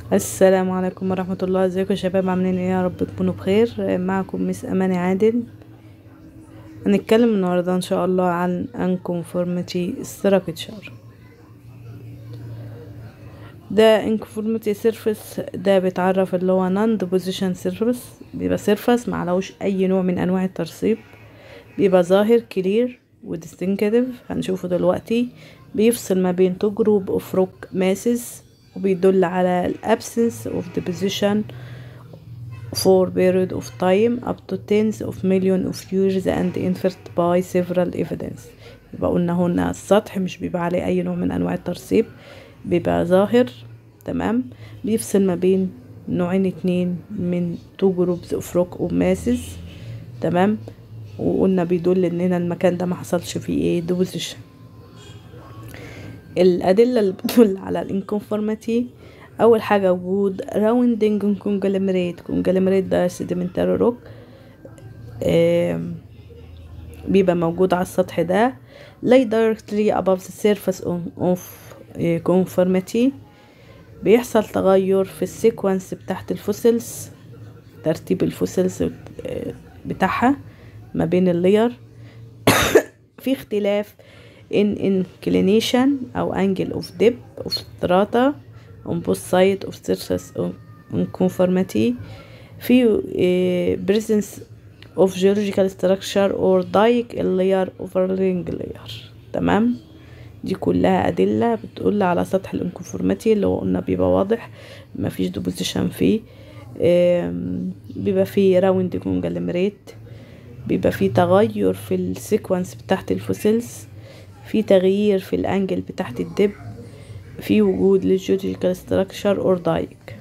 السلام عليكم ورحمة الله ازيكم يا شباب عاملين ايه يا رب تكونوا بخير معكم مس اماني عادل هنتكلم النهاردة ان شاء الله عن unconformity structure ده unconformity surface ده بيتعرف اللي هو non deposition surface بيبقى surface معلوش اي نوع من انواع الترسيب بيبقى ظاهر clear و distinctive هنشوفه دلوقتي بيفصل ما بين two group of rock masses وبيدل على ال absence of deposition for period of time up to tens of million of years and inferred by several evidence يبقى قلنا هنا السطح مش بيبقى عليه أي نوع من أنواع الترسيب بيبقى ظاهر تمام بيفصل ما بين نوعين اتنين من two groups of rock or masses تمام وقلنا بيدل ان هنا المكان ده ما حصلش فيه ايه deposition الأدلة اللي بتدل على الانكونفورميتي أول حاجة وجود راوندنج كونجلمريت كونجلمريت ده سيديمنتاري روك بيبقى موجود على السطح ده lay directly above the surface of conformity بيحصل تغير في السيكونس بتاعت الفوسيلز ترتيب الفوسيلز بتاعها ما بين اللير في اختلاف in inclination أو angle of depth of strata on both sides of surface of conformity في uh, presence of geological structure or dike layer overlaying layer تمام دي كلها أدلة بتقول على سطح الانكونفورماتي اللي هو قلنا بيبقى واضح مفيش دوبوزيشن فيه بيبقى فيه راوند كونجلمريت بيبقى فيه تغير في السيكونس بتاعت الفوسيلز في تغيير في الانجل بتاعت الدب في وجود للجيولوجيكال ستراكشر اور دايك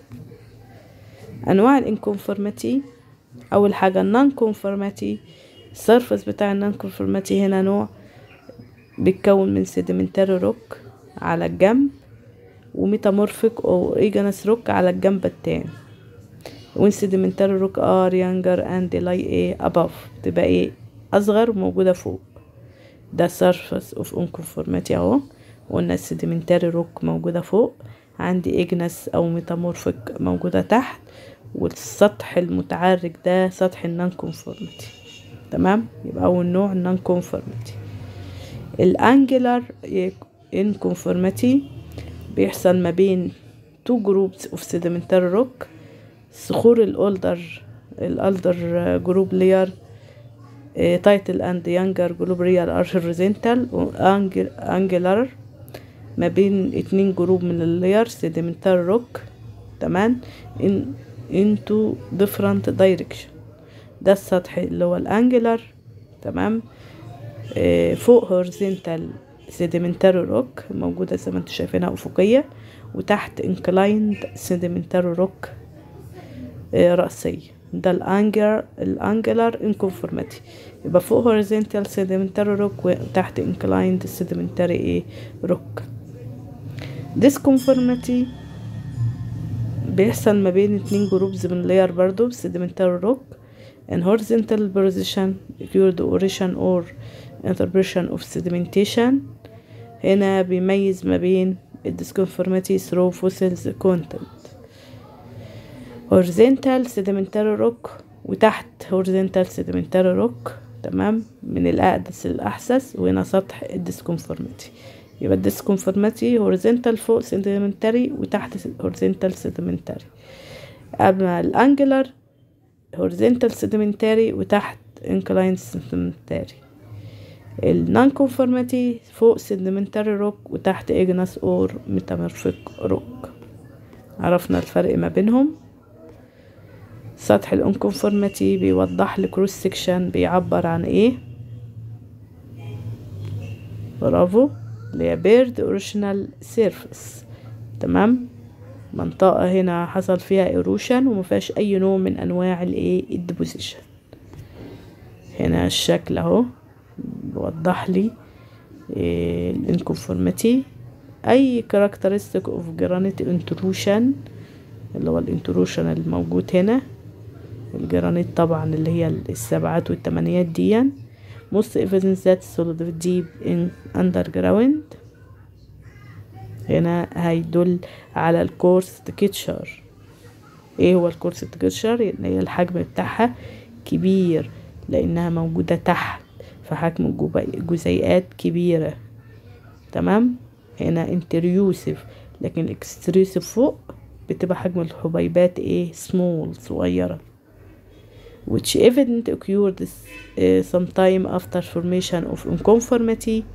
انواع الانكونفورماتي اول حاجه النون كونفورماتي السيرفس بتاع النون كونفورماتي هنا نوع بيتكون من سيديمنتاري روك على الجنب وميتامورفيك او ايجانس روك على الجنب التاني وين سيديمنتاري روك ار يانجر اند لاي ايه اباف تبقى ايه اصغر وموجوده فوق ده surface of unconformity اهو وقلنا السيديمنتاري روك موجودة فوق عندي اجنس او ميتامورفيك موجودة تحت والسطح المتعرج ده سطح النون كونفورميتي تمام يبقى اول نوع النون كونفورميتي الانجلر انكونفورميتي بيحصل ما بين تو جروبس اوف سيديمنتاري روك صخور الالدر الالدر جروب لير تايتل اند يانجر جروب ريال ار هوريزونتال وانجلر ما بين اتنين جروب من اللاير سيديمنتال روك تمام ان انتو ديفرنت دايركشن ده السطح اللي هو الانجلر تمام اه فوق هوريزونتال سيديمنتاري روك موجودة زي ما انتوا شايفينها افقية وتحت انكلايند سيديمنتاري روك اه رأسية ده الانجر الانجلر انكونفورميتي يبقى فوق هوريزونتال سيديمنتاري روك وتحت انكلايند سيديمنتاري ايه روك ديسكونفورميتي بيحصل ما بين اتنين جروبز من لاير برضو سيديمنتاري روك in horizontal position occur the origin or interpretation of sedimentation هنا بيميز ما بين الديسكونفورميتي through fossils content horizontal sedimentary rock وتحت horizontal sedimentary rock تمام من الأقدس للأحسس وهنا سطح الديسكونفورميتي يبقى الديسكونفورميتي horizontal فوق sedimentary وتحت horizontal sedimentary أما الأنجلر horizontal sedimentary وتحت inclined sedimentary النون كونفورميتي فوق sedimentary rock وتحت igneous or metamorphic rock عرفنا الفرق ما بينهم سطح الانكونفورميتي بيوضح لي كروس سيكشن بيعبر عن ايه برافو اللي هي بيرد اوريجينال سيرفيس تمام منطقة هنا حصل فيها ايروشن ومفيهاش اي نوع من انواع الايه الديبوزيشن هنا الشكل اهو بيوضح لي إيه الانكونفورميتي اي كاركترستيك اوف جرانيت انتروشن اللي هو الانتروشن الموجود هنا الجرانيت طبعا اللي هي السبعات والتمانيات دي most evidence that solid deep in underground هنا هيدل على الكورس تكتشر ايه هو الكورس تكتشر ان هي الحجم بتاعها كبير لانها موجودة تحت فحجم الجزيئات كبيرة تمام هنا انتريوسيف لكن الاكستريوسيف فوق بتبقى حجم الحبيبات ايه small صغيرة which evident occurred uh, sometime after formation of unconformity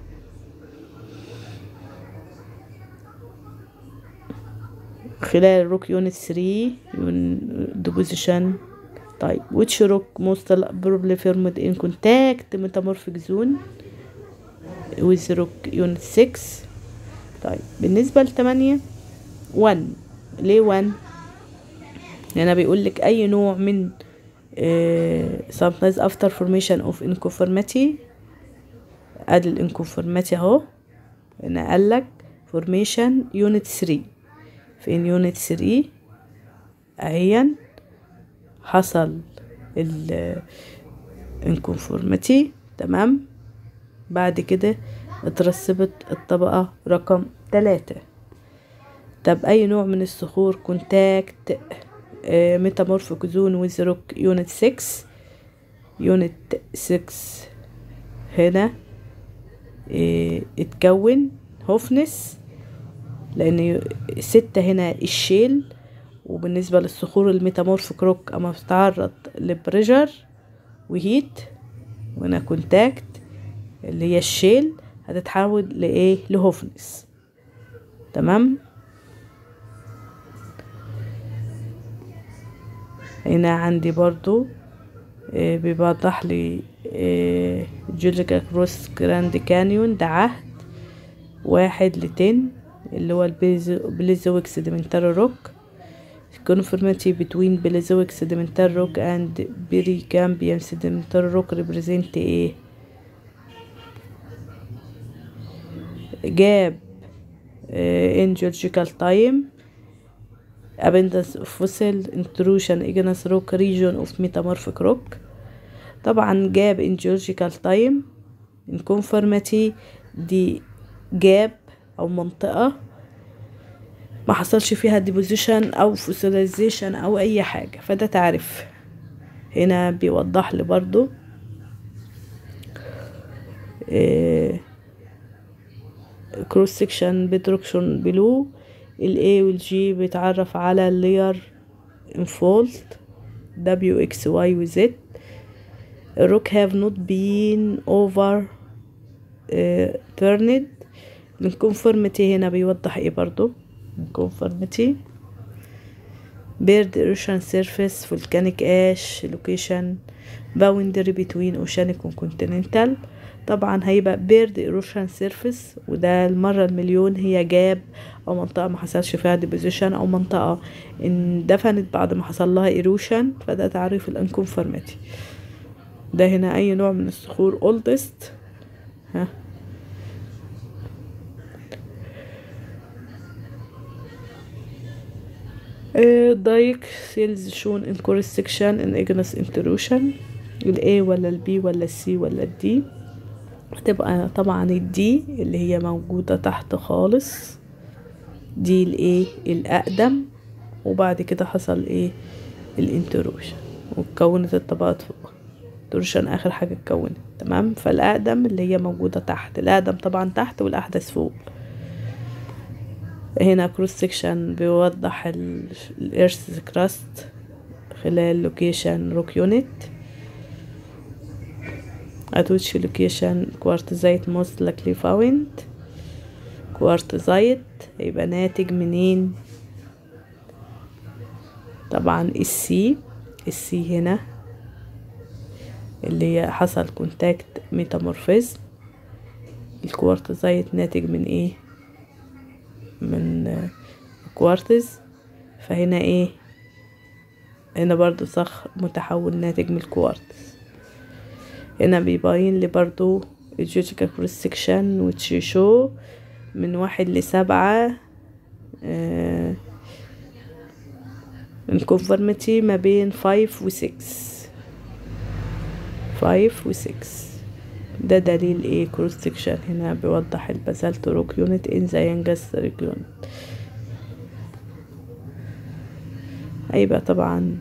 خلال روك يونت 3 deposition طيب which rock most probably formed in contact metamorphic zone with rock unit 6 طيب بالنسبة لتمانية 1 ليه 1 هنا بيقول لك أي نوع من uh, sometimes after formation of inconformity ادي الانكونفورماتي اهو هنا قال لك formation unit 3 فين يونت 3 اهيا حصل ال inconformity تمام بعد كده اترسبت الطبقة رقم تلاتة طب أي نوع من الصخور كونتاكت ميتامورفيك زون ويز روك يونت 6 يونت 6 هنا اه اتكون هوفنس لان ستة هنا الشيل وبالنسبة للصخور الميتامورفيك روك اما بتتعرض لبريجر وهيت وهنا كونتاكت اللي هي الشيل هتتحول لايه لهوفنس تمام هنا عندي برضو آه بيوضح لي آه جوليكا كروس جراند كانيون ده عهد واحد لتن اللي هو البليزويك سيديمنتاري روك conformity between Paleozoic sedimentary rock and Precambrian sedimentary rock represent ايه gap uh, in geological time abundance of fossil intrusion igneous rock region of metamorphic rock طبعا gap in geological time in conformity دي gap او منطقة ما حصلش فيها deposition او fossilization او اي حاجة فده تعرف هنا بيوضح لي برضو إيه كروس سكشن بيدروكشن بلو ال A وال G بيتعرف على اللير انفولت W X Y و Z الروك have not been over uh, turned الكونفورميتي هنا بيوضح ايه برضو الكونفورميتي بيرد ايروشن سيرفيس فولكانيك اش لوكيشن باوندري بتوين اوشانيك وكونتيننتال طبعا هيبقى بيرد ايروشن سيرفيس وده المرة المليون هي جاب او منطقة ما حصلش فيها ديبوزيشن او منطقة اندفنت بعد ما حصل لها ايروشن فده تعريف الانكونفورميتي ده هنا اي نوع من الصخور اولدست ها دايك سيلز شون ان كورس سكشن ان اجنس انتروشن الاي ولا البي ولا السي ولا الدي هتبقى طبعا الدي اللي هي موجودة تحت خالص دي الايه الاقدم وبعد كده حصل ايه الانتروشن واتكونت الطبقات فوق انتروشن اخر حاجة اتكونت تمام فالاقدم اللي هي موجودة تحت الاقدم طبعا تحت والاحدث فوق هنا كروس سكشن بيوضح الارث كراست خلال لوكيشن روك يونت at which location quartzite most likely found quartzite هيبقى ناتج منين طبعا السي السي هنا اللي هي حصل كونتاكت ميتامورفيزم الكوارتزايت ناتج من ايه من كوارتز فهنا ايه هنا برضو صخر متحول ناتج من الكوارتز هنا بيبين لي برضو الجيوتيكال كروس سكشن وتشيشو من واحد لسبعة آه الكونفورميتي ما بين فايف وسكس فايف وسكس ده دليل ايه كروس سكشن هنا بيوضح البازالت روك يونت ان ذا ينجس روك يونت هيبقى طبعا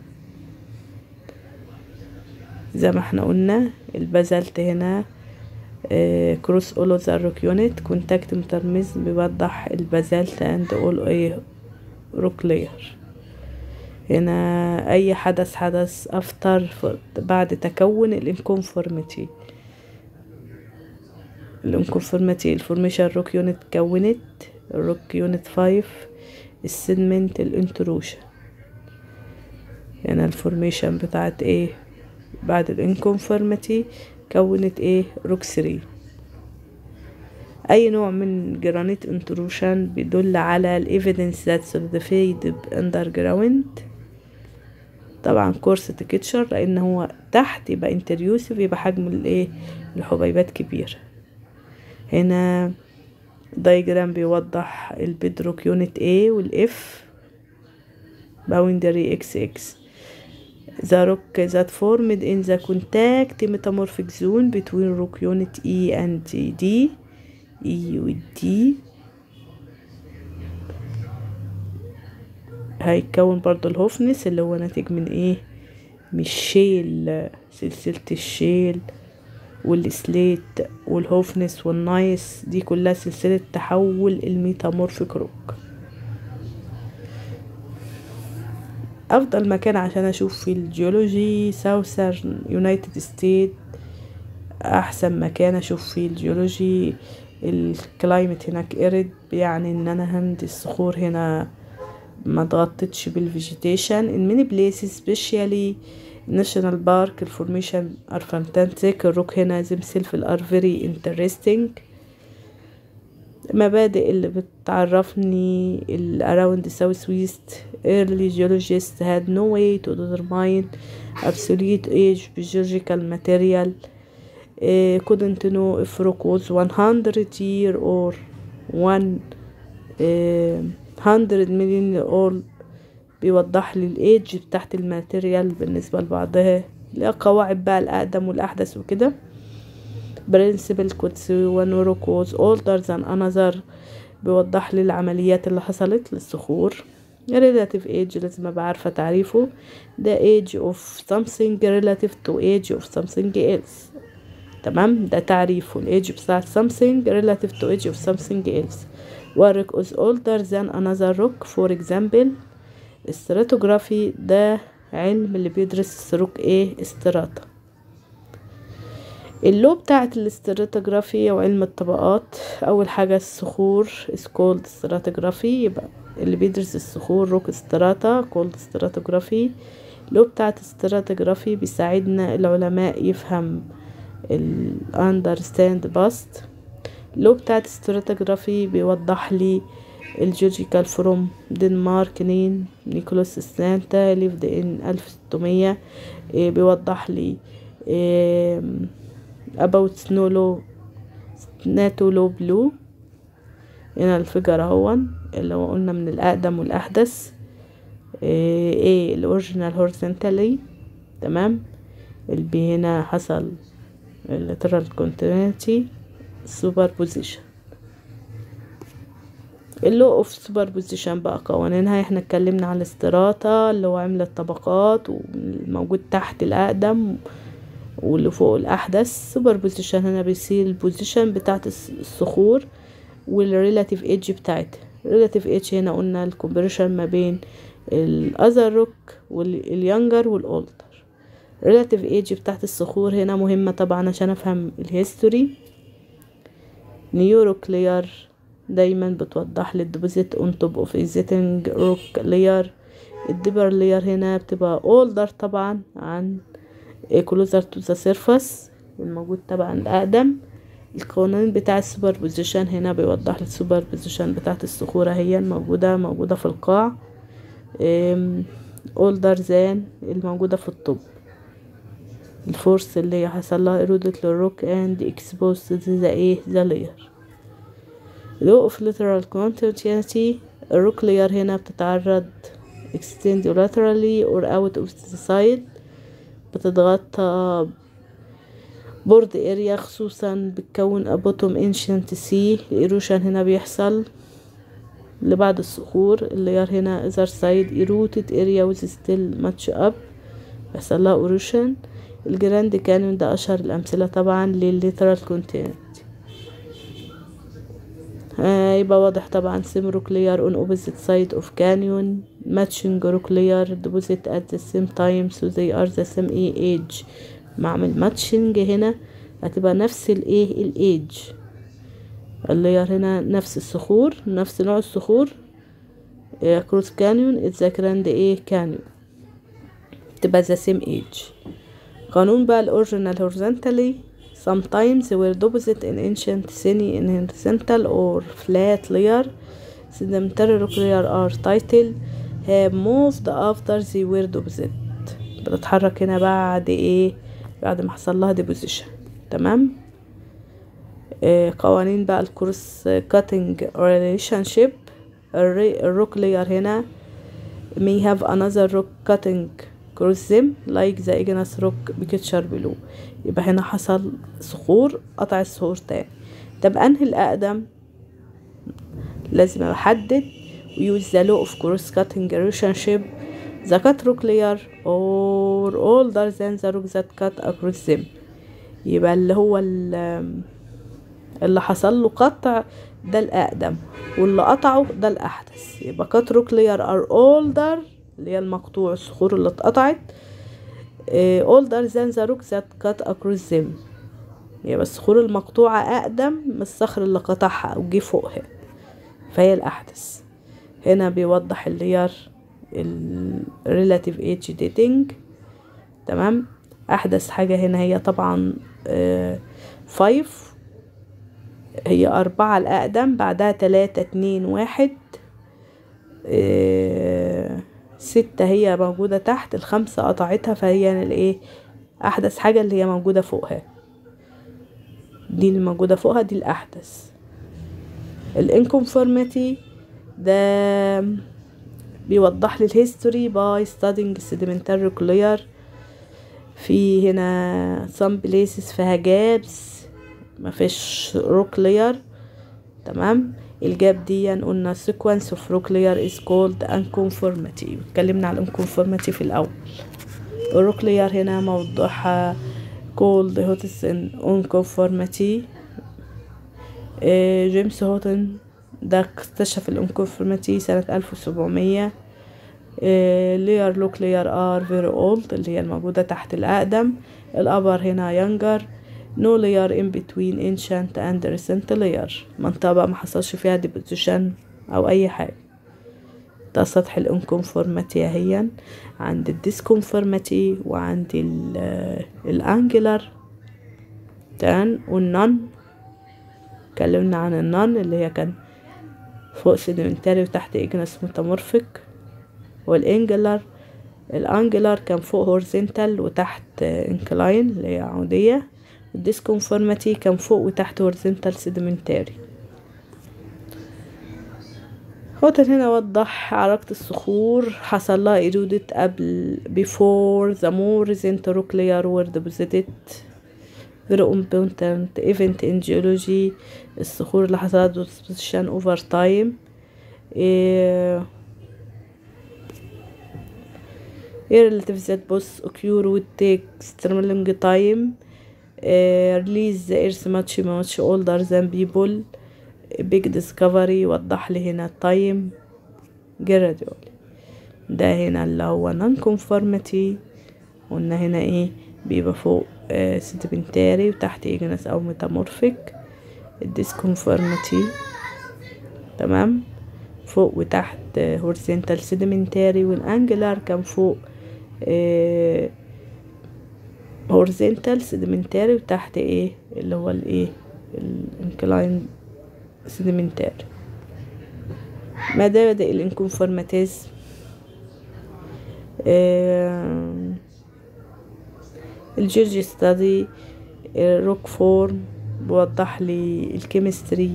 زي ما احنا قلنا البازالت هنا كروس اولو ذا روك يونت كونتاكت مترمز بيوضح البازالت اند اول ايه روك لاير هنا اي حدث حدث افتر بعد تكون الانكونفورميتي الانكونفورميتي الفورميشن روك يونت كونت الروك يونت فايف السيدمنت الانتروشن هنا الفورميشن بتاعت ايه بعد الانكونفورميتي كونت ايه روك 3 اي نوع من جرانيت انتروشن بيدل على الايفيدنس ذات solidified underground طبعا كورس تكتشر لان هو تحت يبقى انتريوسيف يبقى حجم الايه الحبيبات كبير هنا دايجرام بيوضح البيدروك يونت A والاف باوندري اكس اكس the rock that formed in the contact metamorphic zone between rock unit E and D E و D هيتكون برضو الهوفنس اللي هو ناتج من ايه من الشيل سلسلة الشيل والسليت والهوفنس والنايس دي كلها سلسلة تحول الميتامورفيك روك افضل مكان عشان اشوف فيه الجيولوجي ساوثرن يونايتد ستيت احسن مكان اشوف فيه الجيولوجي الكلايمت هناك ارد يعني ان انا هندي الصخور هنا ما تغطتش بالفيجيتيشن in many places especially national park الفورميشن are fantastic الروك هنا themselves are very interesting المبادئ اللي بتعرفني ال around the southwest early geologists had no way to determine absolute age of geological material uh, couldn't know if rock was 100 year or one uh, 100 million or بيوضح لي الايدج بتاعت الماتيريال بالنسبة لبعضها قواعد بقى الأقدم والأحدث وكده principle could say one rock was older than another بيوضح لي العمليات اللي حصلت للصخور relative age لازم ابقى عارفة تعريفه ده age of something relative to age of something else تمام ده تعريفه الايدج بتاعت something relative to age of something else one rock is older than another rock for example الستراتوجرافي ده علم اللي بيدرس السلوك ايه استراتا اللو بتاعت الاستراتوجرافي او علم الطبقات اول حاجة الصخور is called stratigraphy يبقى اللي بيدرس الصخور روك استراتا called stratigraphy اللو بتاعت استراتوجرافي بيساعدنا العلماء يفهم ال understand past اللو بتاعت استراتوجرافي بيوضح لي الجيولوجيكال فروم دنمارك نين نيكولاس سانتا ليفد ان ألف ستمية بيوضح لي about سنولو ناتولو بلو هنا الفجر اهون اللي هو قلنا من الأقدم والأحدث ايه الأوريجينال هورزنتالي تمام البي هنا حصل الليترال كونتينيتي سوبر بوزيشن اللو اوف سوبر بوزيشن بقى قوانينها احنا اتكلمنا على الاستراتا اللي هو عمل الطبقات والموجود تحت الاقدم واللي فوق الاحدث سوبر بوزيشن هنا بيصير البوزيشن بتاعت الصخور والريلاتيف ايدج بتاعتها الريلاتيف ايدج هنا قلنا الكومبريشن ما بين الاذر روك واليانجر والاولدر الريلاتيف ايدج بتاعت الصخور هنا مهمة طبعا عشان افهم الهيستوري نيوروكلير دايما بتوضح لي الديبوزيت اون توب اوف اكزيتنج روك لاير الديبر لاير هنا بتبقى اولدر طبعا عن كلوزر تو ذا سيرفاس الموجود طبعا الاقدم القوانين بتاع السوبر بوزيشن هنا بيوضح لي السوبر بوزيشن بتاعت الصخور هي موجودة موجودة في القاع اولدر ذان الموجودة في الطب الفورس اللي حصل لها ايرودت للروك اند اكسبوز ذا ايه ذا لاير law of lateral continuity الروك layer هنا بتتعرض extend laterally or out of the side بتتغطى بورد اريا خصوصا بتكون ابوتوم انشنت سي الايروشن هنا بيحصل لبعض الصخور اللير هنا اذر سايد ايروتد اريا وز ستيل ماتش اب بيحصل لها ايروشن الجراند كانيون ده اشهر الامثله طبعا للليترال كونتيننت آه يبقى واضح طبعا سيم روك layer on opposite side of canyon matching rock layer deposit at the same time so they are the same age معمل ماتشنج هنا هتبقى نفس الايه الايج اللاير هنا نفس الصخور نفس نوع الصخور كروس كانيون اتس جراند ايه كانيون تبقى the same age قانون بقى الاوريجينال horizontally sometimes were deposited in ancient semi in horizontal or flat layer sedimentary rock layer are titled have moved after they were deposited بتتحرك هنا بعد ايه بعد ما حصل لها deposition تمام آه قوانين بقى الكروس كاتنج relationship الروك layer هنا may have another rock cutting cross them like the igneous rock picture below يبقى هنا حصل صخور قطع الصخور تاني طب انهي الاقدم لازم احدد use the law of cross cutting relationship the cut rock layer or older than the rock that cut across them يبقى اللي هو اللي حصل له قطع ده الأقدم واللي قطعه ده الأحدث يبقى cut rock layer are older اللي هي المقطوع الصخور اللي اتقطعت older than the rock that cut across them يبقى الصخور المقطوعة أقدم من الصخر اللي قطعها أو جه فوقها فهي الأحدث هنا بيوضح اللير ال relative age dating تمام أحدث حاجة هنا هي طبعا فايف هي أربعة الأقدم بعدها تلاتة اتنين واحد اه ستة هي موجودة تحت الخمسة قطعتها فهي الايه أحدث حاجة اللي هي موجودة فوقها دي اللي موجودة فوقها دي الأحدث الانكونفورميتي ده بيوضح لي الهيستوري باي studying sedimentary rock layer في هنا some places فيها جابس مفيش روك layer تمام الجاب دي قلنا sequence of rock layer is called unconformity اتكلمنا على unconformity في الأول الروك layer هنا موضوعها called Hutchinson unconformity جيمس هوتن ده اكتشف الانكونفورميتي سنة ألف وسبعمية layer look layer are very old اللي هي الموجودة تحت الأقدم الأبر هنا younger no layer in between ancient and recent layer منطقة بقى محصلش فيها deposition أو أي حاجة ده سطح الانكونفورميتي اهيا عند الديسكونفورميتي وعند الانجلر تمام والنون اتكلمنا عن النون اللي هي كان فوق سيدمنتاري وتحت اجنس ميتامورفيك والانجلر الانجلر كان فوق هورزنتال وتحت انكلاين اللي هي عمودية الديسكونفورميتي كان فوق وتحت هورزنتال سيدمنتاري هوتن هنا وضح علاقة الصخور حصل لها إيرودت قبل before the more recent rock layer were deposited very important event in geology الصخور اللي حصلت deposition over time إيه relative that both occur would take extremely long time uh, release the earth much much older than people big discovery وضح لي هنا time gradually ده هنا اللي هو non conformity قلنا هنا ايه بيبقى فوق آه سيدمنتاري وتحت اجنس او ميتامورفيك الديسكونفورميتي تمام فوق وتحت هورسنتال سيدمنتاري والانجلر كان فوق هورزنتال سيدمنتاري وتحت ايه اللي هو الايه الانكلاين سيدمنتاري مبادئ الانكونفورماتيزم الجيولوجي ستادي روك فورم بوضح لي الكيمستري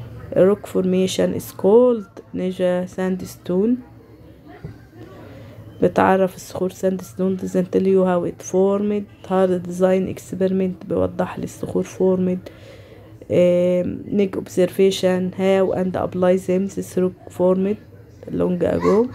الروك فورميشن is called نيجا ساندستون بتعرف الصخور ساند ستون doesn't tell you how it formed hard design experiment بيوضح لي الصخور formed نيج observation how and apply them through formed long ago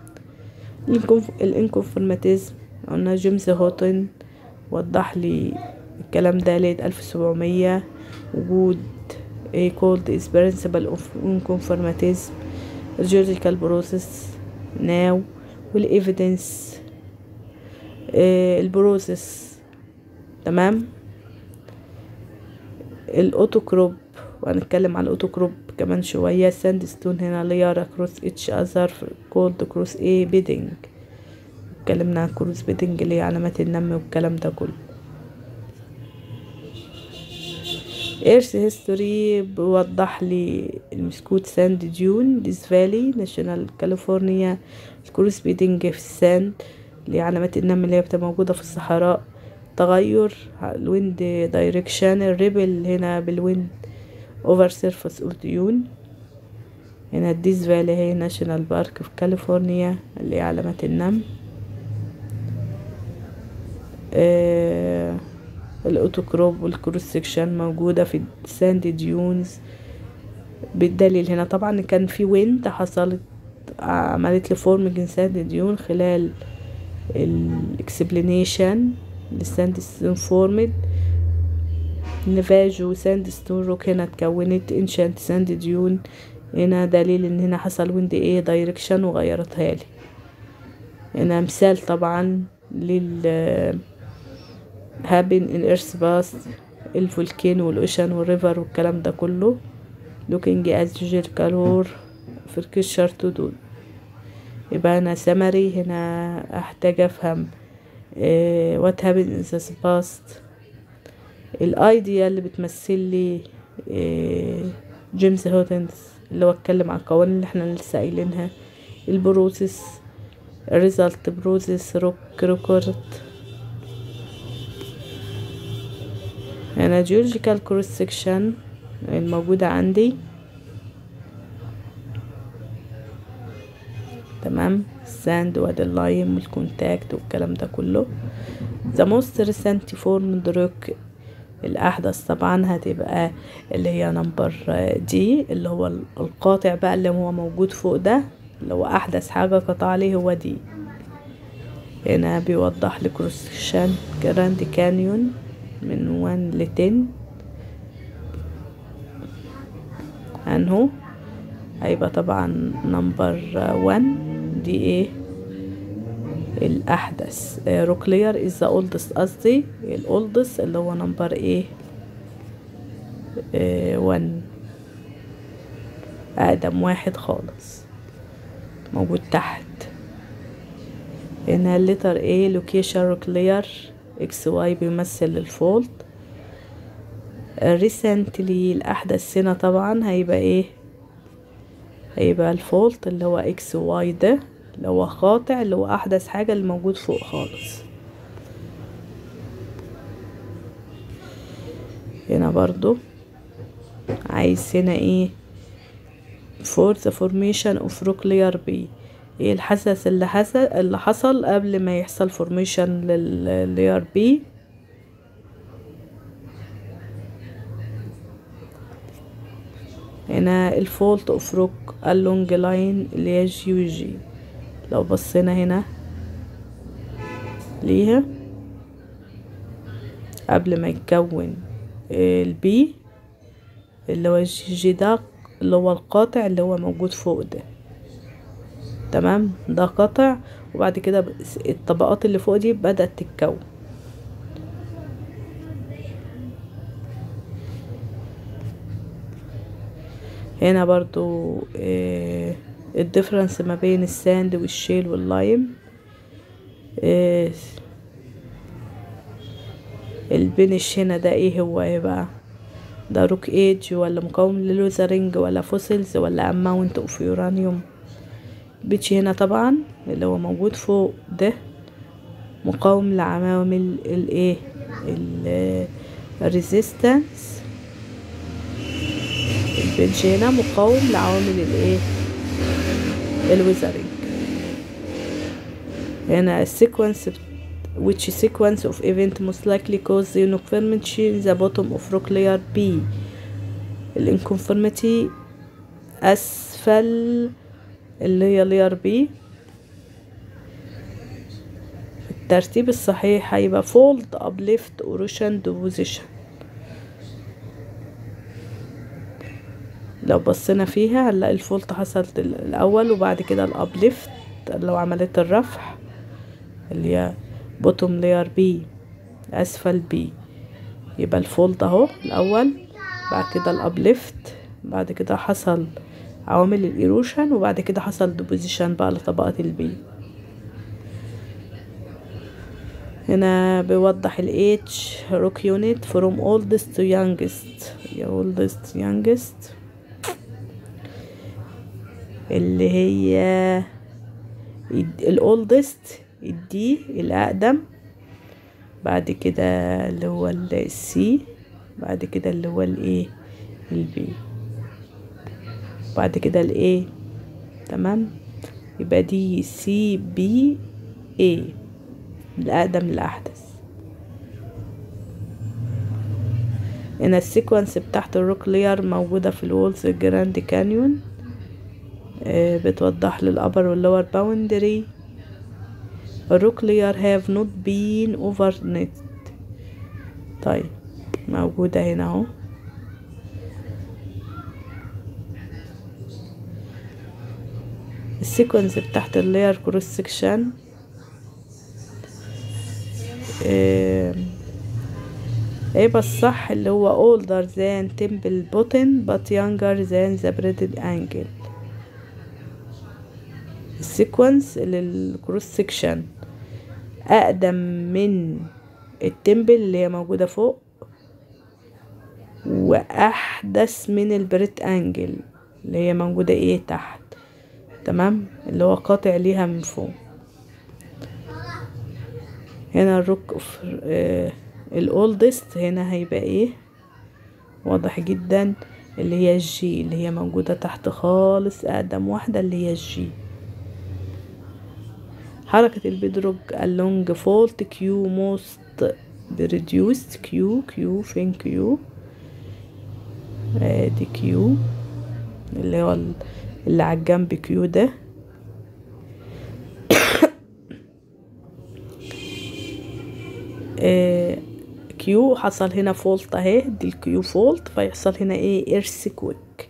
الانكونفورماتيزم قلنا جيمس هوتن وضح لي الكلام ده ليت ألف سبعمية وجود a called is principle of nonconformism geological process now والايفيدنس البروسيس تمام الاوتوكروب وهنتكلم على الاوتوكروب كمان شوية ساند ستون هنا ليار اكروس اتش اذر كولد كروس ايه بيدنج اتكلمنا عن كروس بيدنج اللي هي علامات النمو والكلام ده كله ايرث هيستوري بيوضح لي المسكوت ساند ديون ديز فالي ناشونال كاليفورنيا الكروس بيدنج في الساند اللي هي علامات النمو اللي هي بتبقى موجودة في الصحراء تغير الويند دايركشن الريبل هنا بالويند اوفر سيرفس اوف ديون هنا الديز فالي هي ناشونال بارك في كاليفورنيا اللي هي علامات النمل آه الاوتوكروب والكروس سكشن موجودة في الساند ديونز بالدليل هنا طبعا كان في ويند حصلت عملت لي فورمينج ساند ديون خلال الاكسبلينيشن للساند ستون فورمد نفاج وساند ستون روك هنا اتكونت انشانت ساند ديون هنا دليل ان هنا حصل ويند ايه دايركشن وغيرتها لي هنا مثال طبعا لل هابن ان ايرث باس الفولكان والاوشن والريفر والكلام ده كله looking at جيركالور فركشر تو دول يبقى انا سمري هنا احتاج افهم إيه what happened in the past الايديا اللي بتمثل لي إيه جيمس هوتنز اللي هو اتكلم عن القوانين اللي احنا لسه قايلينها البروسيس الريزلت بروسيس روك ريكورد هنا جيولوجيكال كروس سكشن الموجودة عندي تمام الساند وادي اللايم والكونتاكت والكلام ده كله the most recent formed rock الأحدث طبعا هتبقى اللي هي نمبر دي اللي هو القاطع بقى اللي هو موجود فوق ده اللي هو أحدث حاجة قطع عليه هو دي هنا بيوضح لي كروسكشن جراند كانيون من 1 ل 10 انهو هيبقى طبعا نمبر 1 دي ايه الاحدث روكلير از ذا اولدست قصدي الاولدست اللي هو نمبر ايه 1 اقدم واحد خالص موجود تحت هنا الليتر ايه لوكيشن روكلير اكس واي بيمثل الفولت ريسنتلي الاحدث سنة طبعا هيبقى ايه هيبقى الفولت اللي هو اكس واي ده اللي هو قاطع اللي هو احدث حاجة اللي موجود فوق خالص هنا برضو عايز هنا ايه for the formation of nuclear B ايه الحساس اللي حصل اللي حصل قبل ما يحصل فورميشن لللاير بي هنا الفولت اوف روك اللونج لاين اللي هي جي جي لو بصينا هنا ليها قبل ما يتكون البي اللي هو جي جي ده اللي هو القاطع اللي هو موجود فوق ده تمام ده قطع وبعد كده الطبقات اللي فوق دي بدأت تتكون هنا برضو إيه الديفرنس ما بين الساند والشيل واللايم إيه البنش هنا ده ايه هو ايه بقى ده روك ايج ولا مقاوم للوزرنج ولا فوسيلز ولا اماونت اوف يورانيوم بيتش هنا طبعا اللي هو موجود فوق ده مقاوم لعوامل الايه الريزيستنس البنش هنا مقاوم لعوامل الايه الوزرنج هنا sequence which sequence of event most likely cause the uniformity in the bottom of rock layer B الانكونفورميتي أسفل اللي هي layer B الترتيب الصحيح هيبقى fold uplift erosion deposition لو بصينا فيها هنلاقي الفولت حصلت الأول وبعد كده الأبليفت لو عملت الرفع اللي هي بوتوم لاير بي أسفل بي يبقى الفولت أهو الأول بعد كده الأبليفت بعد كده حصل عوامل الإيروشن وبعد كده حصل ديبوزيشن بقى لطبقات البي هنا بيوضح ال H rock unit from oldest to youngest oldest youngest اللي هي الاولدست الدي الاقدم بعد كده اللي هو السي بعد كده اللي هو الايه البي بعد كده الايه تمام يبقى دي سي بي اي الاقدم للاحدث هنا السيكونس بتاعت الروك لير موجودة في الولز الجراند كانيون بتوضح لي الأبر واللور باوندري الروك layer have not been overknit طيب موجودة هنا اهو السيكونس بتاعت اللاير كروس سكشن هيبقى الصح اللي هو older than temple button but younger than the braided angle السيكونس للكروس سكشن اقدم من التمبل اللي هي موجودة فوق واحدث من البريت انجل اللي هي موجودة ايه تحت تمام اللي هو قاطع ليها من فوق هنا الروك اوف آه الاولدست هنا هيبقى ايه واضح جدا اللي هي الجي اللي هي موجودة تحت خالص اقدم واحدة اللي هي الجي حركة البيدروج along fault Q most reduced Q Q فين Q ادي Q اللي هو اللي على الجنب Q ده كيو حصل هنا فولت اهي دي الكيو فولت فيحصل هنا ايه ايرثكويك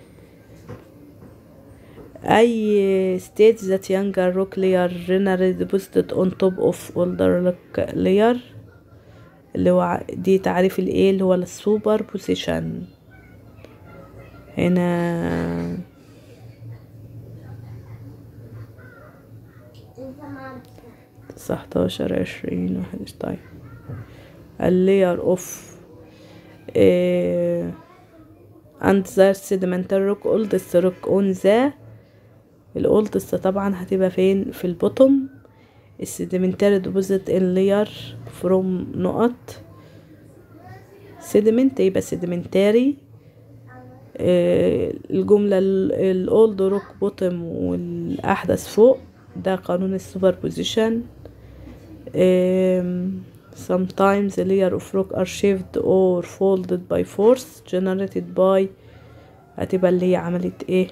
اي state that younger rock layer generally deposited on top of older rock layer اللي هو دي تعريف الايه اللي هو السوبر بوزيشن هنا تسعتاشر عشرين واحد طيب اللير اوف and the sedimentary rock oldest rock on the الاولدست طبعا هتبقى فين في البوتوم السيديمنتاري ديبوزيت ان لاير فروم نقط سيديمنت يبقى سيديمنتاري الجملة الاولد روك بوتوم والاحدث فوق ده قانون السوبر بوزيشن sometimes a layer of rock are shaved or folded by force generated by هتبقى اللي هي عملية ايه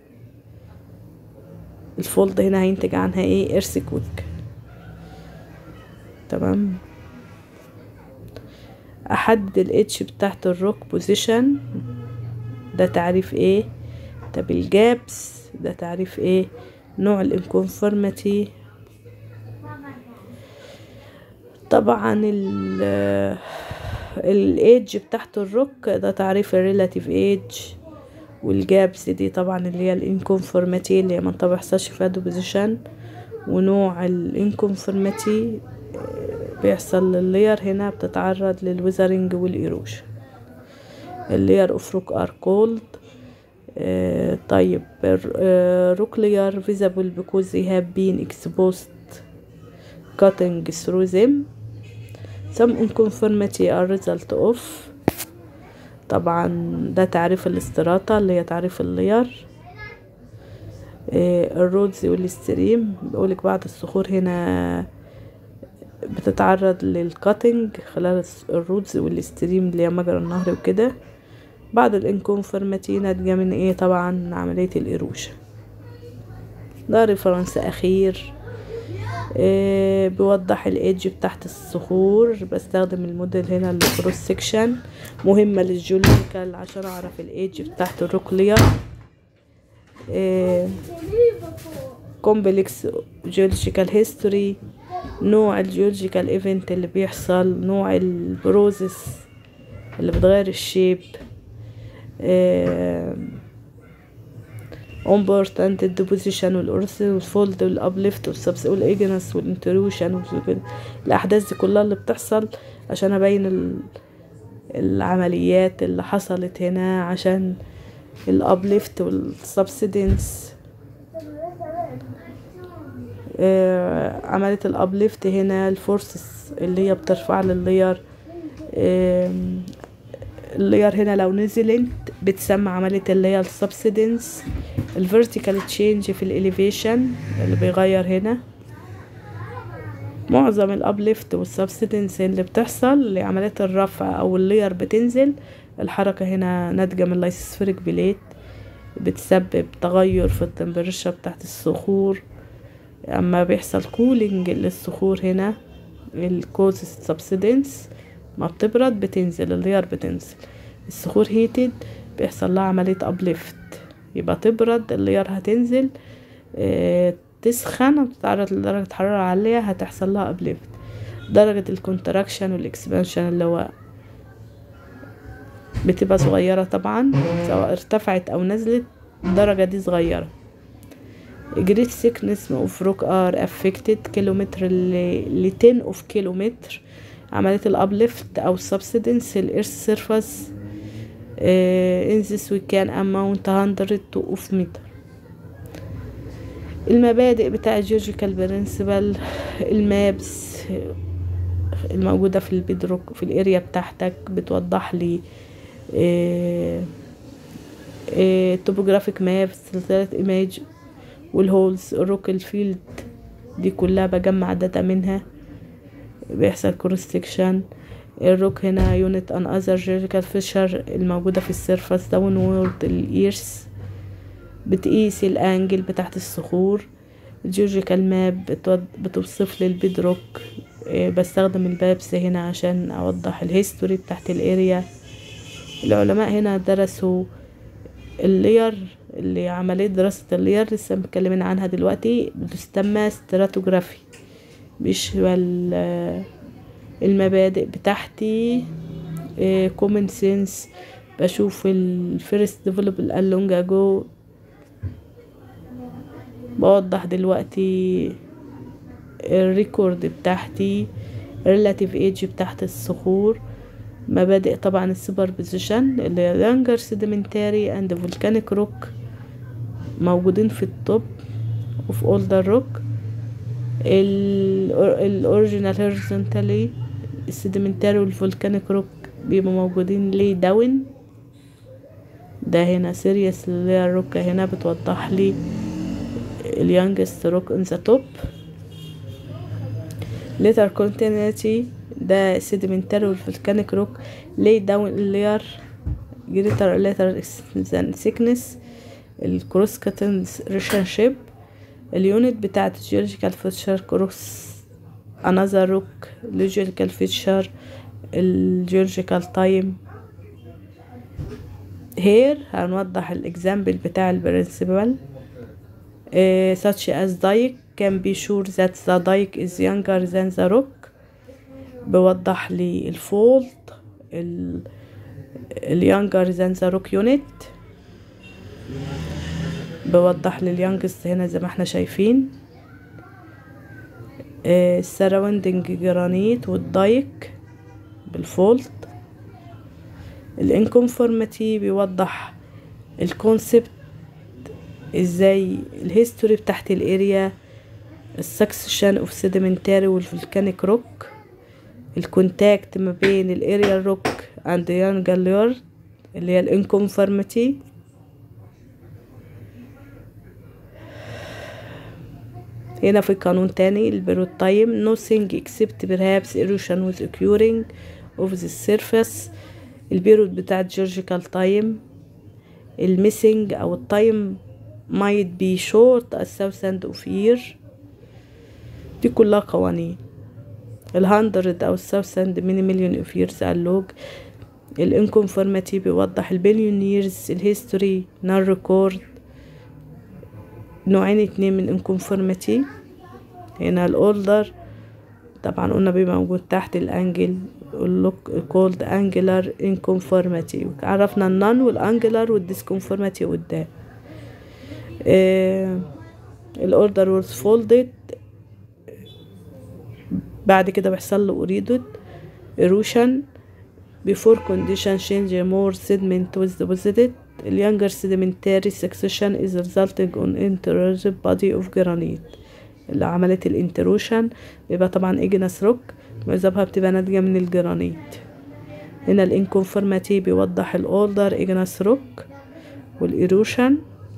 الفولد هنا هينتج عنها ايه ايرثكويك تمام احدد الاتش بتاعت الروك بوزيشن ده تعريف ايه طب الجابس ده تعريف ايه نوع الانكونفورميتي طبعا ال الايدج بتاعت الروك ده تعريف الريلاتيف ايدج والجابس دي طبعا اللي هي الانكونفورميتي اللي هي منطقة بيحصلش فيها دوبوزيشن ونوع الانكونفورميتي بيحصل لللاير هنا بتتعرض للويزرنج والايروشن اللاير اوف روك ار كولد طيب روك لاير visible because they have been exposed cutting through them some unconformity are result of طبعا ده تعريف الاستراطة اللي هي تعريف اللاير آه، الرودز والستريم بيقولك بعض الصخور هنا بتتعرض للكاتنج خلال الس- الرودز والستريم اللي هي مجرى النهر وكده بعض الانكونفورماتي ناتجة من ايه طبعا عملية الإيروشن ده ريفرنس أخير آه، بيوضح الايدج بتاعت الصخور بستخدم الموديل هنا الكروس سيكشن مهمة للجيولوجيكال عشان اعرف الايدج بتاعت الروك لير كومبلكس جيولوجيكال هيستوري نوع الجيولوجيكال ايفنت اللي بيحصل نوع البروزس اللي بتغير الشيب امبورتانت الديبوزيشن والارث والفولد والابليفت والسبس والايجنس والانتروشن الاحداث دي كلها اللي بتحصل عشان ابين ال- العمليات اللي حصلت هنا عشان الابليفت والسبسيدنس آه، عملية الابليفت هنا الفورسز اللي هي بترفع لللير آم، اللير هنا لو نزلت بتسمى عملية اللي هي السبسيدنس الفيرتيكال تشينج في الاليفيشن اللي بيغير هنا معظم الابليفت والسبسيدنس اللي بتحصل لعملية الرفع او اللير بتنزل الحركة هنا ناتجة من اللايسفيريك بليت بتسبب تغير في التمبريتشر بتاعت الصخور اما بيحصل كولينج للصخور هنا الكوز سبسيدنس ما بتبرد بتنزل اللير بتنزل الصخور هيتد بيحصل لها عملية ابليفت يبقى تبرد اللير هتنزل اه تسخن وتتعرض لدرجة حرارة عالية هتحصل لها ابليفت درجة الكونتراكشن والاكسبانشن اللي هو بتبقى صغيرة طبعا سواء ارتفعت او نزلت الدرجة دي صغيرة جريت سيكنس اوف روك ار افكتد كيلومتر ل 10 اوف كيلومتر عملية الابليفت او سبسيدنس الارث سيرفاس in this we can amount 100 to of meter المبادئ بتاع الجيولوجيكال برنسبل المابس الموجودة في البيدروك في الاريا بتاعتك بتوضح لي توبوجرافيك مابس سلسلة ايماج والهولز الروك الفيلد دي كلها بجمع داتا منها بيحصل كروس سكشن الروك هنا يونت ان اذر جيولوجيكال فيشر الموجودة في السيرفس داون وورد الايرس بتقيس الانجل بتاعت الصخور الجيولوجيكال ماب بتوصف لي البيدروك بستخدم البابس هنا عشان اوضح الهيستوري بتاعت الاريا العلماء هنا درسوا اللير اللي عملية دراسة اللير لسه متكلمين عنها دلوقتي بتسمى ستراتوجرافي بيشمل المبادئ بتاعتي كومن سينس بشوف الفيرست ديفلوب along ago بوضح دلوقتي الريكورد بتاعتي relative age بتاعت الصخور مبادئ طبعا السوبر بوزيشن اللي هي يانجر سيديمنتاري اند فولكانيك روك موجودين في التوب اوف اولدر روك الاوريجينال هوريزونتالي السيديمنتاري والفولكانيك روك بيبقوا موجودين لي داون ده هنا سيريس اللي هي الروكة هنا بتوضح لي اليانجست روك ان ذا توب ليتر كونتينيتي ده سيديمنتاري والفولكانيك روك لي داون اللير جريتر ليتر سيكنس الكروس كاتن ريليشن شيب اليونت بتاعت الجيولوجيكال فيتشر كروس انذر روك الجيولوجيكال فيتشر الجيولوجيكال تايم هير هنوضح الاكزامبل بتاع البرنسبل uh, such as dike can be sure that the dike is younger than the rock بوضح لي الفولد ال اليانجر than the rock unit بوضح لي اليانجست هنا زي ما احنا شايفين السراوندنج جرانيت والدايك بالفولد الانكونفورماتي بيوضح الكونسبت ازاي الهيستوري بتاعت الاريا السكسشن اوف سيديمنتاري والفولكانيك روك الكونتاكت ما بين الاريا روك اند يانجلير اللي هي الانكونفورماتي هنا في قانون تاني البيرود تايم nothing except perhaps erosion was occurring of the surface البيرود بتاع geological time الميسنج او التايم might be short a thousand of year دي كلها قوانين الهندرد او الثاوسند ميني مليون اوف ييرز اللوج الانكونفورماتي بيوضح البليون ييرز الهيستوري نون ريكورد نوعين اتنين من انكونفورماتي هنا الاوردر طبعا قلنا بيبقى موجود تحت الانجل كولد انجلر انكونفورماتي عرفنا النون والانجلر والديسكونفورماتي قدام آه الاوردر was folded بعد كده بيحصل له اوريدود erosion before condition change more sediment was deposited the younger sedimentary succession is resulting on intrusive body of granite اللي عملت الانتروشن بيبقى طبعا اجنس روك معظمها بتبقى ناتجة من الجرانيت هنا الانكونفورماتي بيوضح الاوردر اجنس روك والايروشن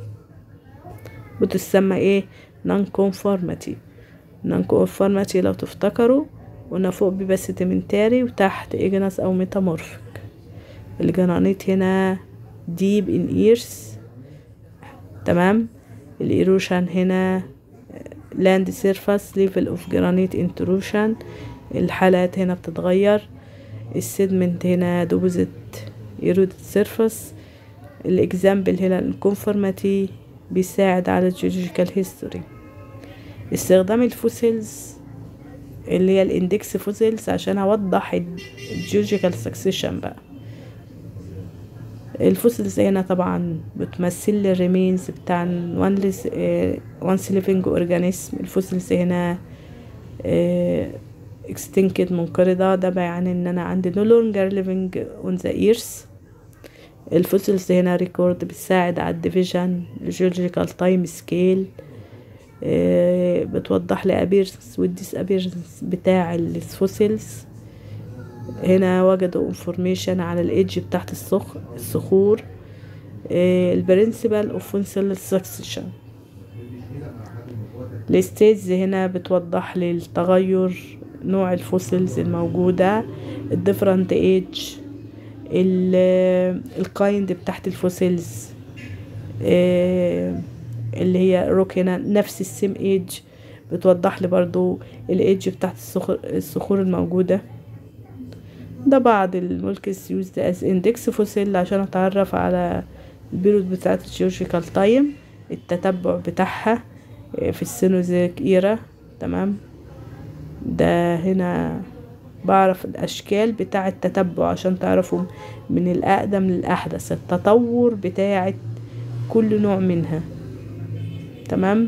بتسمى ايه نون كونفورماتي نون كونفورماتي لو تفتكروا قلنا فوق بيبقى سيديمنتاري وتحت اجنس او ميتامورفيك الجرانيت هنا ديب ان ايرس تمام الايروشن هنا لاند سيرفاس ليفل اوف جرانيت انتروشن الحالات هنا بتتغير السيدمنت هنا دوبوزيت ايرودد سيرفاس الاكزامبل هنا الكونفورماتي بيساعد على الجيولوجيكال هيستوري استخدام الفوسيلز اللي هي الاندكس فوسيلز عشان اوضح الجيولوجيكال سكسيشن بقى الفوسيلز هنا طبعا بتمثل لي الريمينز بتاع وانس ليفينج اورجانيزم الفوسيلز هنا اكستنكت منقرضة ده بيعني ان انا عندي no longer living on the earth الفوسيلز هنا ريكورد بتساعد على الديفيجن الجيولوجيكال تايم سكيل بتوضح لي ابيرس والديس ابيرس بتاع الفوسيلز هنا وجدوا انفورميشن على الايدج بتاعت الصخ الصخور البرنسبل اوف فوسيل سكسيشن الستيجز هنا بتوضح لي التغير نوع الفوسيلز الموجودة الديفرنت ايدج الكايند بتاعت الفوسيلز اللي هي روك هنا نفس السيم ايدج بتوضح لي برضو الايدج بتاعت الصخور, الصخور الموجودة ده بعض المولكس يوزد از اندكس فوسيل عشان اتعرف على البيرود بتاعت الجيولوجيكال تايم التتبع بتاعها في السينوزيك ايرا تمام ده هنا بعرف الاشكال بتاع التتبع عشان تعرفوا من الاقدم للاحدث التطور بتاعت كل نوع منها تمام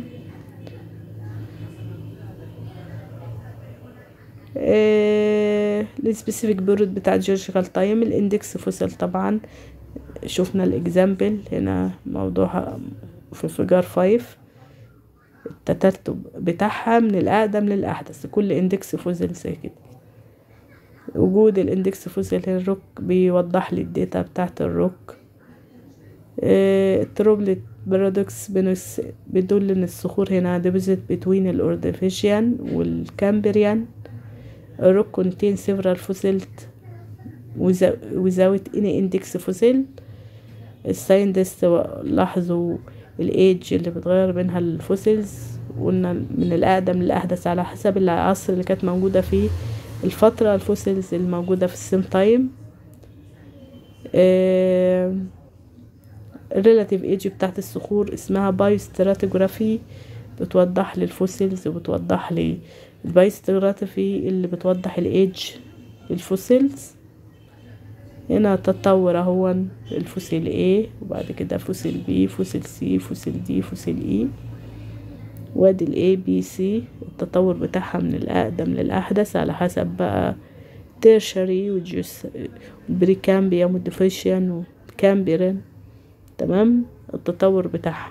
آه السبيسيفيك بيرود بتاع الجيولوجيكال تايم الاندكس فوسيل طبعا شفنا الاكزامبل هنا موضوع في فيجار فايف التترتب بتاعها من الأقدم للأحدث كل اندكس فوزل زي كده وجود الاندكس فوزل الروك بيوضح لي الداتا بتاعت الروك اه التروبلت بارادوكس بيدل ان الصخور هنا ديبوزيت بتوين الاورديفيشيان والكامبريان الروك contain several fossils without any index fossil الساينتست لاحظوا الايدج اللي بتغير بينها الفوسيلز قلنا من الاقدم للاحدث على حسب العصر اللي كانت موجوده فيه الفتره الفوسيلز الموجوده في السيم تايم الريلاتيف ايدج بتاعت الصخور اسمها بايوستراتيجرافي بتوضح لي الفوسيلز وبتوضح لي البايوستراتيجرافي اللي بتوضح الايدج للفوسيلز هنا تطور اهو الفوسيل A وبعد كده فوسيل B فوسيل C فوسيل D فوسيل E وادي ال A B C التطور بتاعها من الأقدم للأحدث على حسب بقى تيرشري وجوس بريكامبيا موديفيشن وكامبيرين تمام التطور بتاعها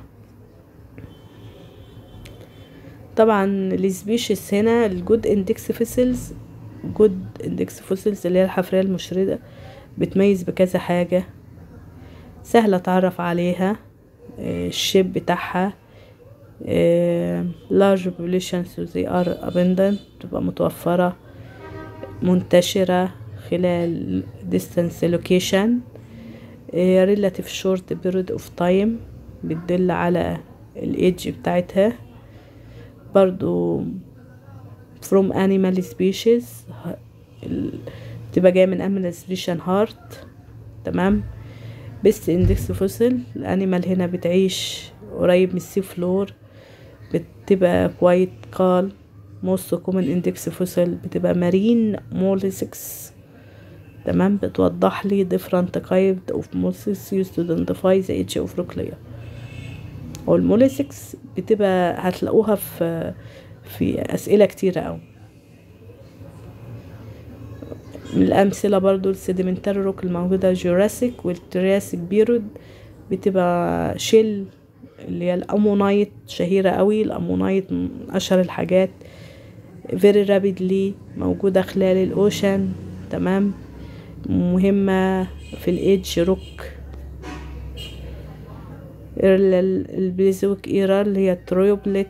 طبعا السبيشيز هنا الجود اندكس فوسيلز جود اندكس فوسيلز اللي هي الحفرية المشردة بتميز بكذا حاجة سهلة اتعرف عليها الشيب بتاعها آه، large populations they are abundant تبقى متوفرة منتشرة خلال distance location آه، relative short period of time بتدل على الايدج بتاعتها برضو from animal species ال- بتبقى جاية من animal species heart تمام بس اندكس فوسل الانيمال هنا بتعيش قريب من السي فلور بتبقى كوايت قال موست كومن اندكس فوسل بتبقى مارين موليسكس تمام بتوضح لي different kind of mollusks used to identify the age of rocklia والموليسكس بتبقى هتلاقوها في في أسئلة كتيرة أوي من الأمثلة برضو السيديمنتاري روك الموجودة جوراسيك والترياسيك بيرود بتبقى شيل اللي هي الأمونايت شهيرة قوي الأمونايت من أشهر الحاجات very rapidly موجودة خلال الأوشن تمام مهمة في الإيدج روك البليزويك إيرا اللي هي الترويوبليت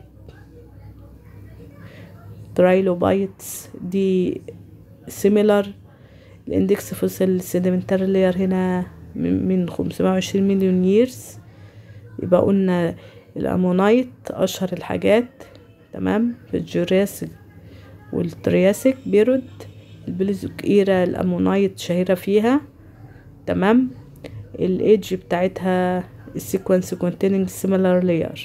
ترايلوبايتس دي سيميلر الاندكس فوسيل السيديمنتاري لاير هنا من من 520 مليون ييرز يبقى قلنا الامونايت اشهر الحاجات تمام في الجوراسيك والترياسيك بيرود البليزوك ايرا الامونايت شهيرة فيها تمام الايدج بتاعتها السيكونس containing similar layer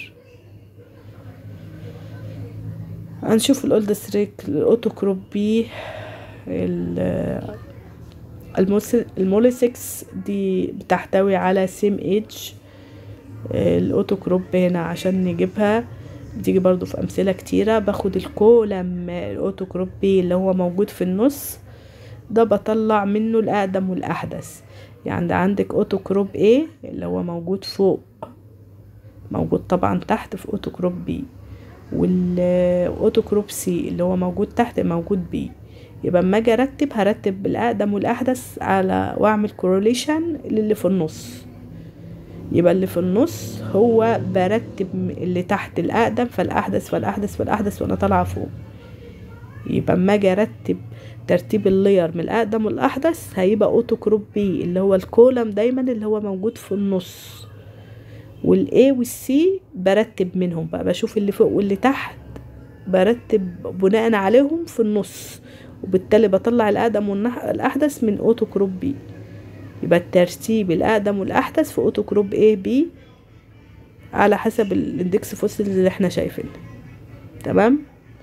هنشوف الاولد ستريك الاوتوكروب بي ال- الموس- الموليسكس دي بتحتوي على سيم ايدج الاوتوكروب هنا عشان نجيبها بتيجي برضو في امثله كتيره باخد الكولم الاوتوكروب بي اللي هو موجود في النص ده بطلع منه الاقدم والاحدث يعني ده عندك اوتوكروب A اللي هو موجود فوق موجود طبعا تحت في اوتوكروب بي والاوتوكروب سي اللي هو موجود تحت موجود بي يبقى اما اجي ارتب هرتب الاقدم والاحدث على واعمل كورليشن للي في النص يبقى اللي في النص هو برتب اللي تحت الاقدم فالاحدث فالاحدث فالاحدث وانا طالعه فوق يبقى اما اجي ارتب ترتيب اللاير من الاقدم والاحدث هيبقى اوتو كروب بي اللي هو الكولم دايما اللي هو موجود في النص والاي والسي برتب منهم بقى بشوف اللي فوق واللي تحت برتب بناء عليهم في النص وبالتالي بطلع الاقدم والاحدث من اوتو كروب بي يبقى الترتيب الاقدم والاحدث في اوتو كروب اي بي على حسب الاندكس فوسيل اللي احنا شايفينه تمام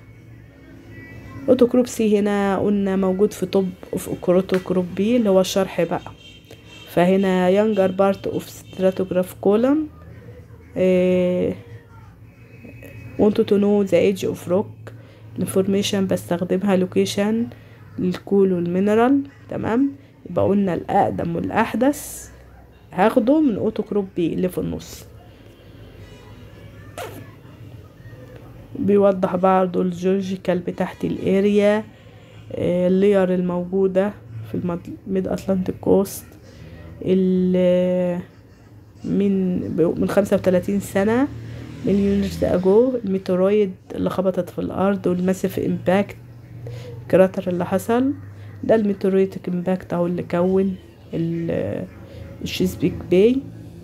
اوتو كروب سي هنا قلنا موجود في توب اوف اوتو كروب بي اللي هو الشرح بقى فهنا younger part of stratigraph column eh, wanted to know the age of rock information بستخدمها location للكول والمينرال تمام يبقى قلنا الأقدم والأحدث هاخده من اوتو كروب بي اللي في النص بيوضح برضه الجيولوجيكال بتاعت الاريا اللير الموجودة في الميد اتلانتيك كوست من من خمسة وتلاتين سنة مليون اجو الميترويد اللي خبطت في الارض والماسيف امباكت الكراتر اللي حصل ده الميترويتك امباكت اهو اللي كون الشيزبيك باي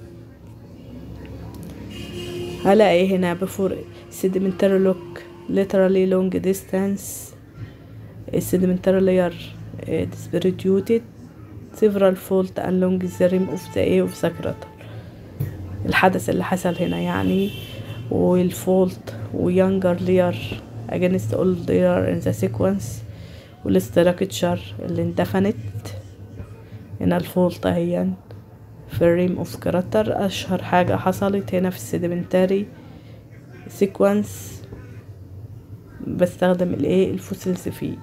هلاقي هنا بفور sedimentary look literally long distance sedimentary layer uh, distributed several fault along the rim of the A of the crater الحدث اللي حصل هنا يعني والفولت ويونجر layer against all layer in the sequence والاستراكتشر اللي اندفنت هنا الفولت اهي في الريم اوف كراتر اشهر حاجة حصلت هنا في السيدمنتاري سيكونس بستخدم الايه الفوسيلز فيه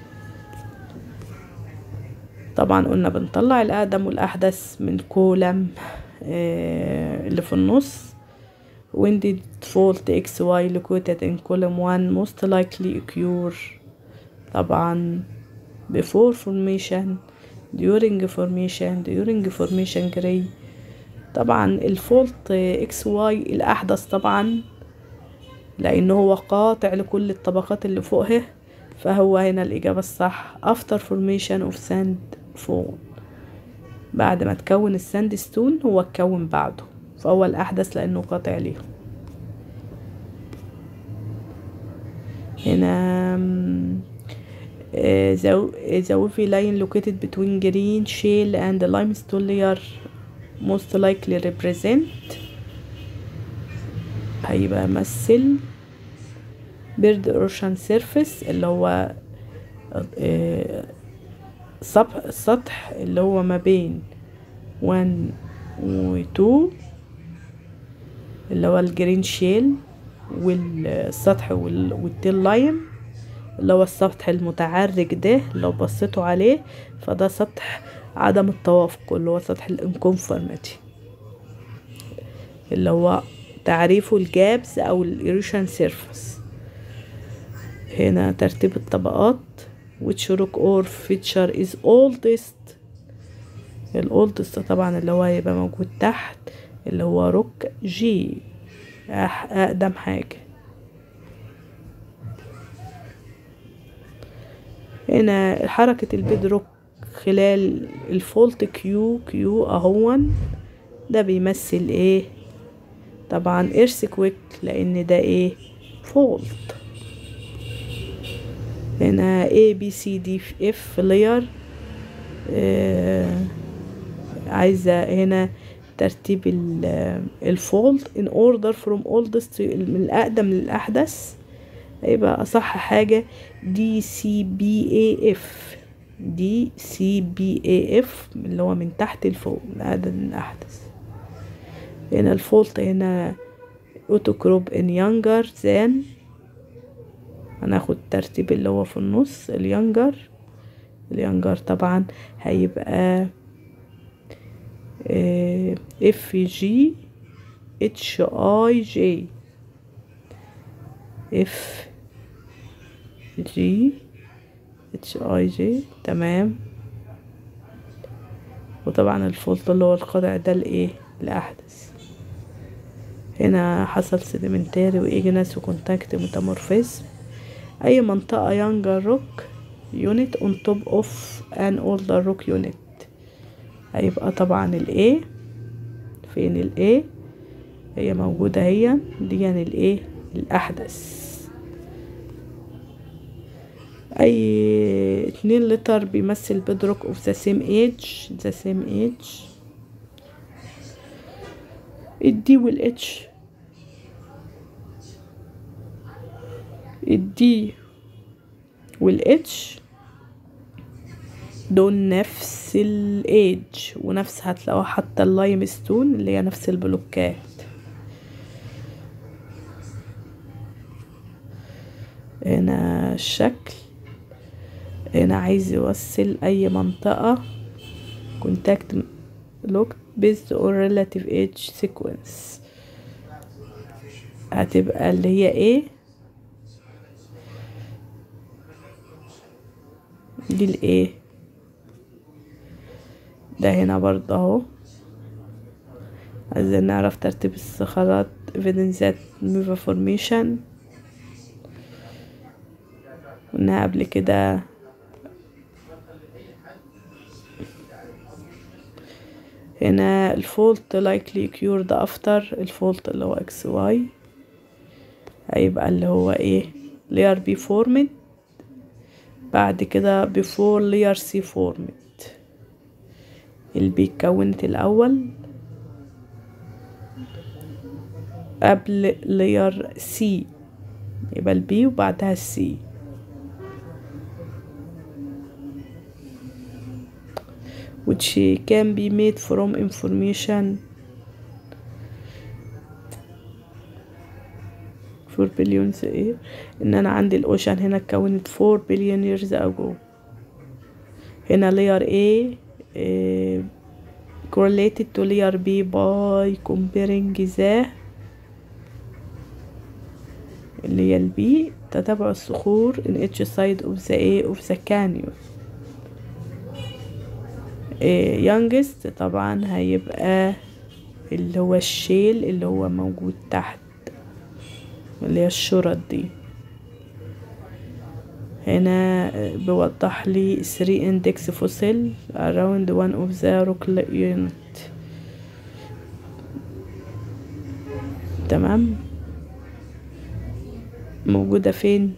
طبعا قلنا بنطلع الاقدم والاحدث من كولم آه اللي في النص when did fault xy located in column 1 most likely occur طبعا before formation during formation during formation gray طبعا الفولت اكس واي الاحدث طبعا لأنه هو قاطع لكل الطبقات اللي فوقها فهو هنا الإجابة الصح after formation of sand fall بعد ما تكون الساند ستون هو اتكون بعده فهو الأحدث لأنه قاطع ليهم هنا the wavy line located between green shale and limestone layer most likely represent هيبقى مثل بيرد اوشن سيرفيس اللي هو سطح السطح اللي هو ما بين 1 و 2 اللي هو الجرين شيل والسطح والتيل لاين اللي هو السطح المتعرج ده لو بصيتوا عليه فده سطح عدم التوافق اللي هو سطح الانكونفورميتي اللي هو تعريفه الجابس او الايروشن سيرفيس هنا ترتيب الطبقات which rock or feature is oldest الاولدست طبعا اللي هو هيبقى موجود تحت اللي هو روك جي اقدم حاجه هنا حركة البيدروك خلال الفولت كيو كيو اهون ده بيمثل ايه طبعا ايرثكويك لان ده ايه فولت هنا A B C D F layer آه عايزة هنا ترتيب الفولت in order from oldest من الأقدم للأحدث هيبقى أصح حاجة دي سي بي اي اف دي سي بي اي اف اللي هو من تحت لفوق من الأقدم للأحدث هنا الفولت هنا اوتوكروب ان يانجر ذان هناخد الترتيب اللي هو في النص اليانجر اليانجر طبعا هيبقى اف جي اتش اي جي اف جي اتش اي جي تمام وطبعا الفولت اللي هو القطع ده الايه الاحدث هنا حصل سيديمنتاري وايجنس وكونتاكت ميتامورفيزم اي منطقة يانجر روك يونت اون توب اوف ان اولدر روك يونت هيبقى طبعا الايه فين الايه هي موجودة هي دي يعني الايه الاحدث اي اتنين لتر بيمثل بدروك اوف ذا سيم ايج ذا سيم ايج الدي والاتش الدي والاتش دول نفس الايج ونفس هتلاقوا حتى اللايم ستون اللي هي نفس البلوكات هنا الشكل هنا عايز يوصل اي منطقة contact locked based on relative age sequence هتبقى اللي هي ايه دي الايه ده هنا برضه اهو عايزين نعرف ترتيب الصخرات evidence that miva formation قلنا قبل كده هنا الفولت likely occurred after الفولت اللي هو اكس واي هيبقى اللي هو ايه layer B formed بعد كده before layer C formed البي اتكونت الأول قبل layer C يبقى البي وبعدها السي which can be made from information for billions ايه ان انا عندي الاوشن هنا اتكونت 4 billion years ago هنا layer A eh, correlated to layer B by comparing the اللي هي البي تتابع الصخور in each side of the A of the canyon youngest طبعا هيبقى اللي هو الشيل اللي هو موجود تحت اللي هي الشرط دي هنا بيوضح لي 3 اندكس فوسيل around one of the rock unit تمام موجودة فين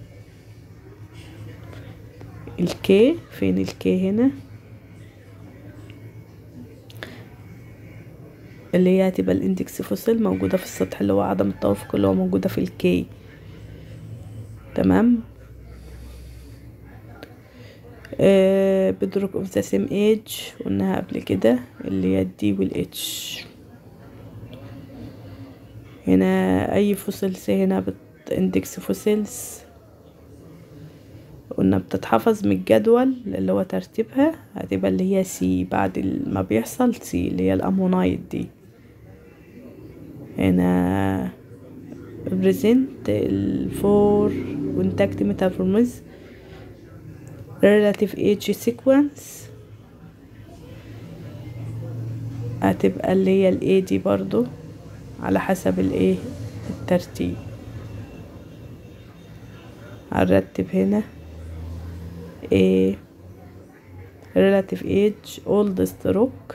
الكي فين الكي هنا اللي هي هتبقى الاندكس فوسيل موجودة في السطح اللي هو عدم التوافق اللي هو موجودة في الكي تمام آه بدروك اوف ذا سيم ايج قلناها قبل كده اللي هي الدي والاتش هنا اي فوسيلز هنا بت اندكس فوسيلز قلنا بتتحفظ من الجدول اللي هو ترتيبها هتبقى اللي هي سي بعد ما بيحصل سي اللي هي الامونايت دي هنا present الفور contact metaforms relative age sequence هتبقى اللي هي الاي دي برضو على حسب الايه الترتيب هنرتب هنا A relative age oldest rock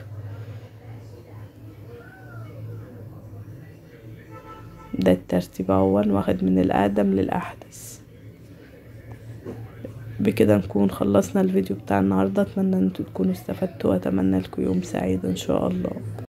ده الترتيب اهون واخد من الأقدم للأحدث بكده نكون خلصنا الفيديو بتاع النهاردة اتمنى ان انتوا تكونوا استفدتوا واتمنى لكم يوم سعيد ان شاء الله